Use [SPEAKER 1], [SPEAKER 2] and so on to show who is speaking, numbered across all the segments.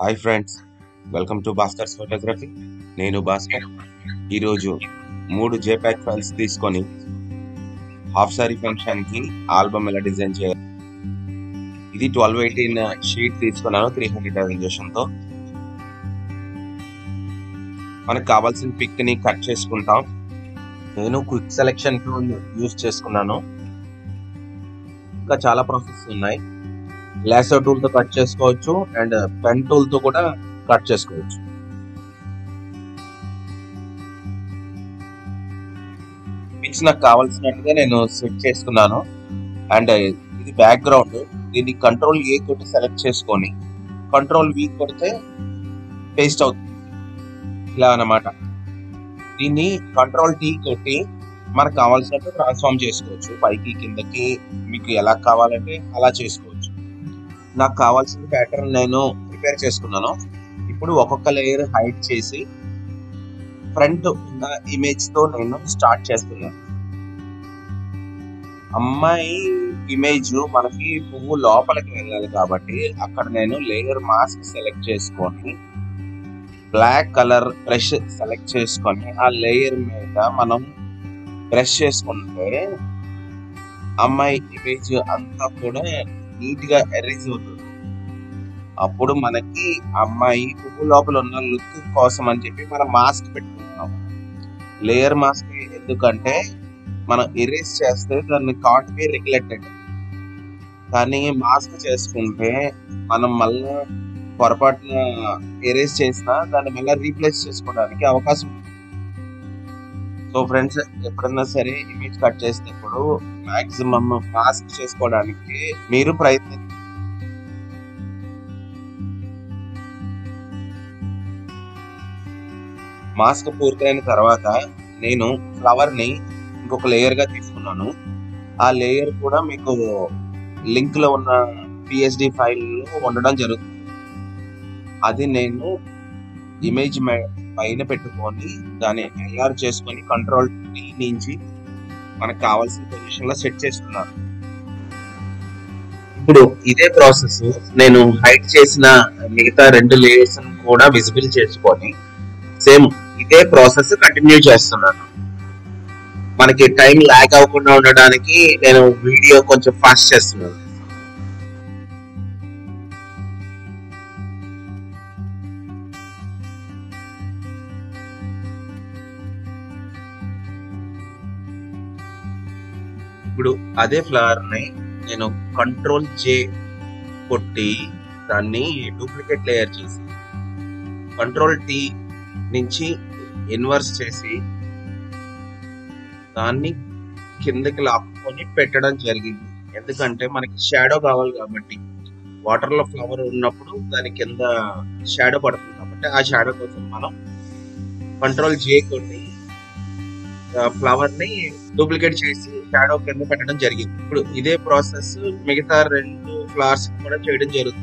[SPEAKER 1] hi friends welcome to Bhaskar's photography నేను భాస్కర్ ఈరోజు మూడు జేపాక్ ఫైల్స్ తీసుకొని హాఫ్ సారీ ఫంక్షన్కి ఆల్బమ్ ఎలా డిజైన్ చేయాలి ఇది ట్వెల్వ్ ఎయిటీన్ షీట్ తీసుకున్నాను త్రీ హండ్రెడ్ రెజల్యూషన్తో మనకు కావాల్సిన పిక్ని కట్ చేసుకుంటాం నేను క్విక్ సెలెక్షన్ టూల్ యూస్ చేసుకున్నాను ఇంకా చాలా ప్రాసెస్ ఉన్నాయి లాసో టూల్ తో కట్ చేసుకోవచ్చు అండ్ పెన్ టూల్ తో కూడా కట్ చేసుకోవచ్చు పిక్స్ నాకు కావాల్సినట్టుగా నేను సెట్ చేసుకున్నాను అండ్ ఇది బ్యాక్గ్రౌండ్ దీన్ని కంట్రోల్ ఏ కొట్టి సెలెక్ట్ చేసుకొని కంట్రోల్ వి కొడితే పేస్ట్ అవుతుంది ఇలా అన్నమాట దీన్ని కంట్రోల్ టీ కొట్టి మనకు కావాల్సినట్టు ట్రాన్స్ఫార్మ్ చేసుకోవచ్చు పైకి కిందకి మీకు ఎలా కావాలంటే అలా చేసుకోవచ్చు నాకు కావాల్సిన ప్యాటర్న్ నేను ప్రిపేర్ చేసుకున్నాను ఇప్పుడు ఒక్కొక్క లేయర్ హైడ్ చేసి ఫ్రంట్ ఉన్న ఇమేజ్ తో నేను స్టార్ట్ చేస్తున్నాను అమ్మాయి ఇమేజ్ మనకి పువ్వు లోపలికి వెళ్ళాలి కాబట్టి అక్కడ నేను లేయర్ మాస్క్ సెలెక్ట్ చేసుకొని బ్లాక్ కలర్ బ్రష్ సెలెక్ట్ చేసుకొని ఆ లేయర్ మీద మనం బ్రష్ చేసుకుంటే అమ్మాయి ఇమేజ్ అంతా కూడా నీట్ గా ఎరేజ్ అవుతుంది అప్పుడు మనకి అమ్మాయి పువ్వు లోపల ఉన్న లుక్ కోసం అని చెప్పి మనం మాస్క్ పెట్టుకుంటున్నాం లేయర్ మాస్క్ ఎందుకంటే మనం ఎరేజ్ చేస్తే దాన్ని కాట్ బి రిగ్లెక్టెడ్ కానీ మాస్క్ చేసుకుంటే మనం మళ్ళా పొరపాటున ఎరేజ్ చేసినా దాన్ని మళ్ళీ రీప్లేస్ చేసుకోవడానికి అవకాశం ఉంది సో ఫ్రెండ్స్ ఎప్పుడన్నా సరే ఇమేజ్ కట్ చేసినప్పుడు మాక్సిమం మాస్క్ చేసుకోవడానికి మీరు ప్రయత్నం మాస్క్ పూర్తయిన తర్వాత నేను ఫ్లవర్ ని ఇంకొక లేయర్ గా తీసుకున్నాను ఆ లేయర్ కూడా మీకు లింక్ లో ఉన్న పిఎస్డి ఫైల్ లో ఉండడం జరుగుతుంది అది నేను ఇమేజ్ పైన పెట్టుకొని దాన్ని ఎల్ఆర్ చేసుకొని కంట్రోల్ టీ నుంచి మనకు కావాల్సిన పొజిషన్ లో సెట్ చేసుకున్నాను ఇప్పుడు ఇదే ప్రాసెస్ నేను హైట్ చేసిన మిగతా రెండు లేయర్స్ కూడా విజిబుల్ చేసుకొని సేమ్ ఇదే ప్రాసెస్ కంటిన్యూ చేస్తున్నాను మనకి టైం ల్యాక్ అవ్వకుండా ఉండడానికి నేను వీడియో కొంచెం ఫాస్ట్ చేస్తున్నాను ఇప్పుడు అదే ఫ్లవర్ ని నేను కంట్రోల్ జే కొట్టి దాన్ని డూప్లికేట్ లేయర్ చేసి కంట్రోల్ టీ నుంచి ఇన్వర్స్ చేసి దాన్ని కిందకి లాక్కొని పెట్టడం జరిగింది ఎందుకంటే మనకి షాడో కావాలి కాబట్టి వాటర్ లో ఫ్లవర్ ఉన్నప్పుడు దాని కింద షాడో పడుతుంది కాబట్టి ఆ షాడో కోసం మనం కంట్రోల్ జే కొట్టి ఫ్లవర్ ని డూప్లికేట్ చేసి షాడో కింద పెట్టడం జరిగింది ఇప్పుడు ఇదే ప్రాసెస్ మిగతా రెండు ఫ్లవర్స్ కూడా చేయడం జరుగుతుంది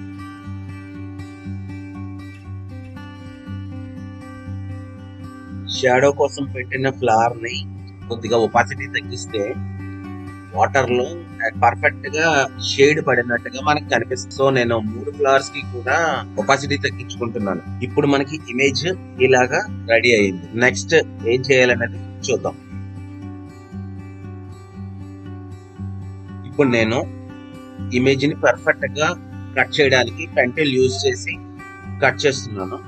[SPEAKER 1] షాడో కోసం పెట్టిన ఫ్లవర్ ని కొద్దిగా ఒపాసిటీ తగ్గిస్తే వాటర్ లో పర్ఫెక్ట్ గా షేడ్ పడినట్టుగా మనకి కనిపిస్తుంది సో నేను మూడు ఫ్లవర్స్ కి కూడా ఒపాసిటీ తగ్గించుకుంటున్నాను ఇప్పుడు మనకి ఇమేజ్ ఇలాగా రెడీ అయింది నెక్స్ట్ ఏం చేయాలనేది చూద్దాం ఇప్పుడు నేను ఇమేజ్ ని పర్ఫెక్ట్ గా కట్ చేయడానికి పెంటెల్ యూజ్ చేసి కట్ చేస్తున్నాను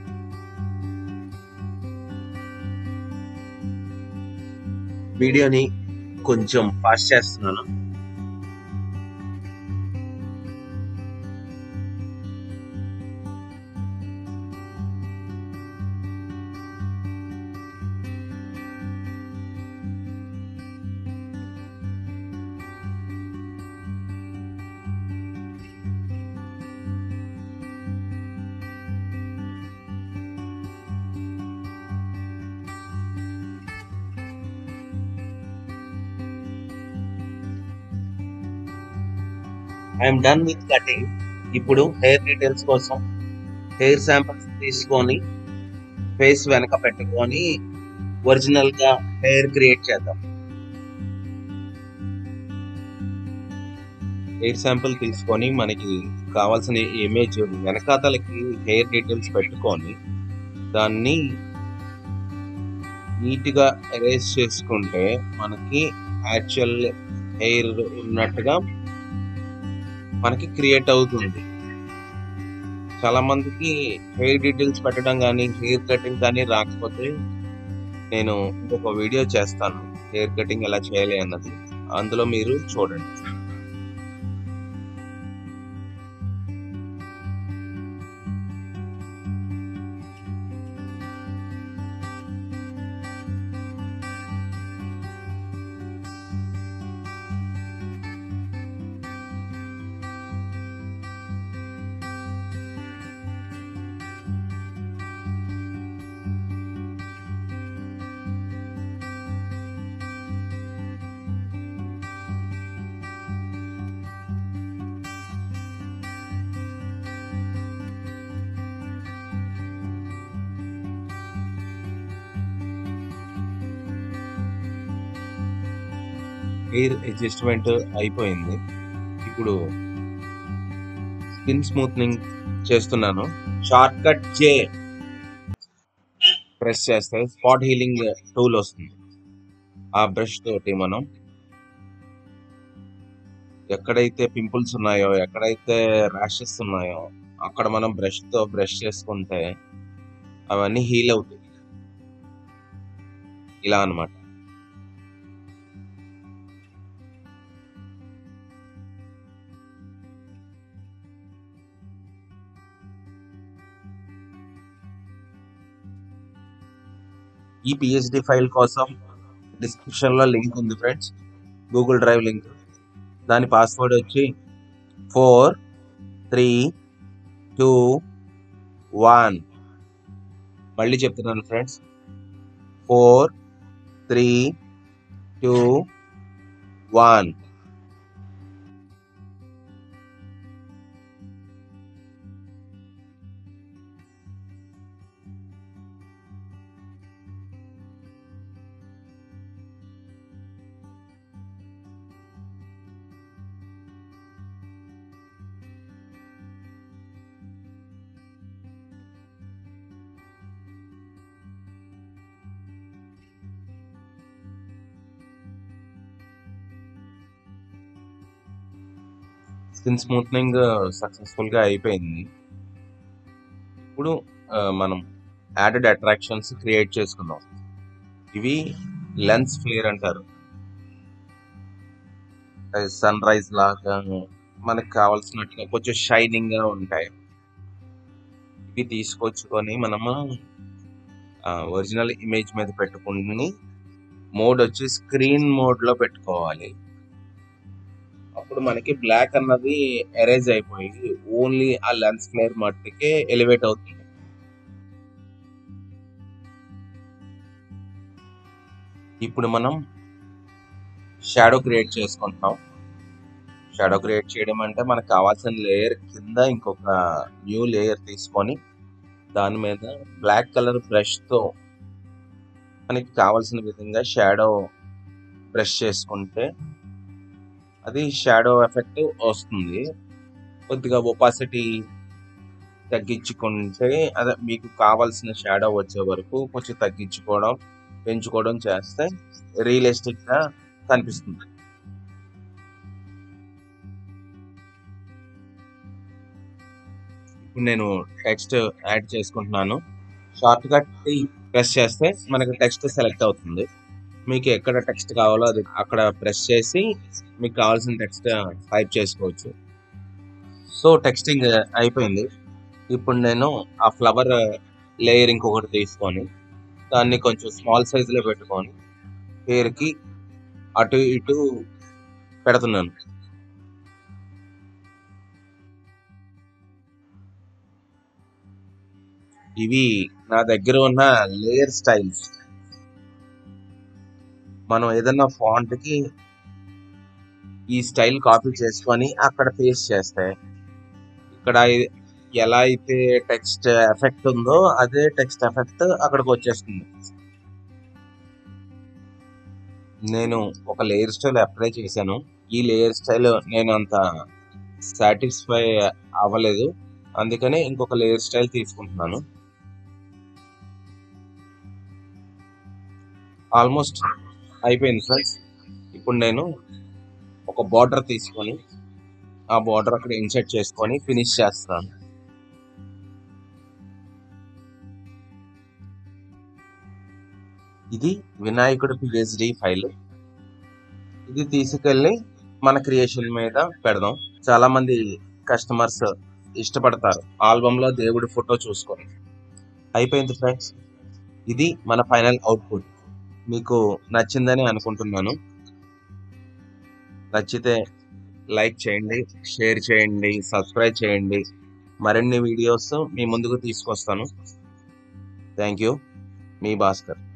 [SPEAKER 1] వీడియోని కొంచెం ఫాస్ట్ చేస్తున్నాను ఐఎమ్ డన్ విత్ కటింగ్ ఇప్పుడు హెయిర్ డీటెయిల్స్ కోసం హెయిర్ శాంపిల్స్ తీసుకొని ఫేస్ వెనక పెట్టుకొని ఒరిజినల్ గా హెయిర్ క్రియేట్ చేద్దాం హెయిర్ శాంపిల్ తీసుకొని మనకి కావాల్సిన ఇమేజ్ వెనకాతలకి హెయిర్ డీటెయిల్స్ పెట్టుకొని దాన్ని నీట్గా ఎరేజ్ చేసుకుంటే మనకి యాక్చువల్ హెయిర్ ఉన్నట్టుగా మనకి క్రియేట్ అవుతుంది చాలా మందికి హెయిర్ డీటెయిల్స్ పెట్టడం కానీ హెయిర్ కటింగ్ కానీ రాకపోతే నేను ఇంకొక వీడియో చేస్తాను హెయిర్ కటింగ్ ఎలా చేయాలి అన్నది అందులో మీరు చూడండి హెయిర్ అడ్జస్ట్మెంట్ అయిపోయింది ఇప్పుడు స్కిన్ స్మూత్నింగ్ చేస్తున్నాను షార్ట్ కట్ చే ప్రెస్ చేస్తే స్పాట్ హీలింగ్ టూల్ వస్తుంది ఆ బ్రష్ తోటి మనం ఎక్కడైతే పింపుల్స్ ఉన్నాయో ఎక్కడైతే ర్యాషెస్ ఉన్నాయో అక్కడ మనం బ్రష్ తో బ్రష్ చేసుకుంటే అవన్నీ హీల్ అవుతాయి ఇలా అన్నమాట ఈ పిహెచ్డి ఫైల్ కోసం డిస్క్రిప్షన్ లో లింక్ ఉంది ఫ్రెండ్స్ గూగుల్ డ్రైవ్ లింక్ దాని పాస్వర్డ్ వచ్చి ఫోర్ త్రీ టూ వన్ మళ్ళీ చెప్తున్నాను friends four three two one skin smoothening successful గా అయిపోయింది ఇప్పుడు ఆ, మనం యాడెడ్ అట్రాక్షన్స్ క్రియేట్ చేసుకుందాం ఇవి లెన్స్ ఫ్లేర్ అంటారు సన్ రైజ్ లాగా మనకు కావాల్సినట్టుగా కొంచెం షైనింగ్ గా ఉంటాయి ఇవి తీసుకొచ్చుకొని మనము ఒరిజినల్ ఇమేజ్ మీద పెట్టుకుని మోడ్ వచ్చి స్క్రీన్ మోడ్ లో పెట్టుకోవాలి అప్పుడు మనకి బ్లాక్ అన్నది ఎరేజ్ అయిపోయి ఓన్లీ ఆ లెన్స్ ఫ్లేర్ మట్టుకే ఎలివేట్ అవుతుంది ఇప్పుడు మనం షాడో క్రియేట్ చేసుకుంటున్నాం షాడో క్రియేట్ చేయడం అంటే మనకు కావాల్సిన లేయర్ కింద ఇంకొక న్యూ లేయర్ తీసుకొని దాని మీద బ్లాక్ కలర్ బ్రష్ తో మనకి కావాల్సిన విధంగా షాడో బ్రష్ చేసుకుంటే అది షాడో ఎఫెక్ట్ వస్తుంది కొద్దిగా ఒపాసిటీ తగ్గించుకుంటే అదే మీకు కావాల్సిన షాడో వచ్చే వరకు కొంచెం తగ్గించుకోవడం పెంచుకోవడం చేస్తే రియలిస్టిక్ గా కనిపిస్తుంది ఇప్పుడు నేను టెక్స్ట్ యాడ్ చేసుకుంటున్నాను షార్ట్ కట్ ప్రెస్ చేస్తే మనకి టెక్స్ట్ సెలెక్ట్ అవుతుంది మీకు ఎక్కడ టెక్స్ట్ కావాలో అది అక్కడ ప్రెస్ చేసి మీకు కావాల్సిన టెక్స్ట్ టైప్ చేసుకోవచ్చు సో టెక్స్టింగ్ అయిపోయింది ఇప్పుడు నేను ఆ ఫ్లవర్ లేయర్ ఇంకొకటి తీసుకొని దాన్ని కొంచెం స్మాల్ సైజ్ లో పెట్టుకొని పేరుకి అటు ఇటు పెడుతున్నాను ఇవి నా దగ్గర ఉన్న లేయర్ స్టైల్స్ మనం ఏదన్నా ఫాంట్ కి ఈ స్టైల్ కాపీ చేసుకొని అక్కడ పేస్ట్ చేస్తే ఇక్కడ ఐ- ఎలా అయితే టెక్స్ట్ ఎఫెక్ట్ ఉందో అదే టెక్స్ట్ ఎఫెక్ట్ అక్కడికి వచ్చేస్తుంది నేను ఒక లేయర్ స్టైల్ అప్లై చేశాను ఈ లేయర్ స్టైల్ నేను అంత సాటిస్ఫై అవ్వలేదు అందుకనే ఇంకొక లేయర్ స్టైల్ తీసుకుంటున్నాను ఆల్మోస్ట్ అయిపోయింది ఫ్రెండ్స్ ఇప్పుడు నేను ఒక బార్డర్ తీసుకొని ఆ బార్డర్ అక్కడ ఇన్సర్ట్ చేసుకొని ఫినిష్ చేస్తున్నాను ఇది వినాయకుడి పిహెచ్డి ఫైల్ ఇది తీసుకెళ్ళి మన క్రియేషన్ మీద పెడదాం చాలా మంది కస్టమర్స్ ఇష్టపడతారు ఆల్బమ్ లో దేవుడి ఫోటో చూసుకొని అయిపోయింది ఫ్రెండ్స్ ఇది మన ఫైనల్ అవుట్పుట్ మీకు నచ్చిందని అనుకుంటున్నాను నచ్చితే లైక్ చేయండి షేర్ చేయండి సబ్స్క్రైబ్ చేయండి మరిన్ని వీడియోస్ మీ ముందుకు తీసుకొస్తాను థ్యాంక్ యూ మీ భాస్కర్